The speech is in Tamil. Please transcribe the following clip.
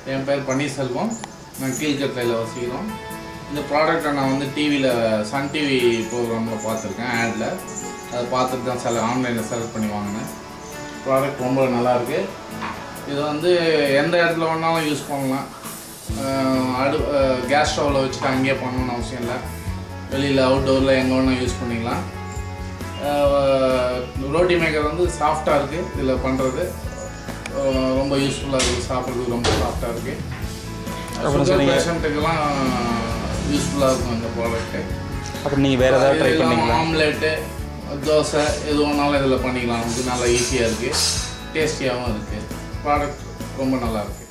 என் பேர் பன்னீர்செல்வம் நான் கீழ்கட்டையில் வசிக்கிறோம் இந்த ப்ராடக்ட்டை நான் வந்து டிவியில் சன் டிவி ப்ரோக்ராமில் பார்த்துருக்கேன் ஆடில் அதை பார்த்துட்டு தான் செல ஆன்லைனில் செலக்ட் பண்ணி வாங்கினேன் ப்ராடக்ட் ரொம்ப நல்லாயிருக்கு இது வந்து எந்த இடத்துல வேணாலும் யூஸ் பண்ணலாம் அஹ் அடு கேஸ் ஸ்டவ்வில் வச்சுட்டு அங்கேயே பண்ணணும்னு அவசியம் இல்லை வெளியில் அவுட்டோரில் எங்கே வேணால் யூஸ் பண்ணிக்கலாம் ரோட்டி மேக்கர் வந்து சாஃப்டாக இருக்குது இதில் பண்ணுறது ரொம்ப யூஸ்ஃபுல்லாக இருக்குது சாப்பிட்றதுக்கு ரொம்ப சாஃப்டாக இருக்குது அப்புறம் சுகர் சொன்னீங்க- பேஷண்ட்டுக்கெல்லாம் யூஸ்ஃபுல்லாக இருக்கும் இந்த ப்ராடக்ட்டு அப்புறம் நீங்கள் வேறு ஏதாவது ட்ரை பண்ணீங்களா ஆம்லெட்டு தோசை எது வேணாலும் இதில் பண்ணிக்கலாம் இது நல்லா ஈஸியாக இருக்குது டேஸ்டியாகவும் இருக்குது ப்ராடக்ட் ரொம்ப நல்லா இருக்குது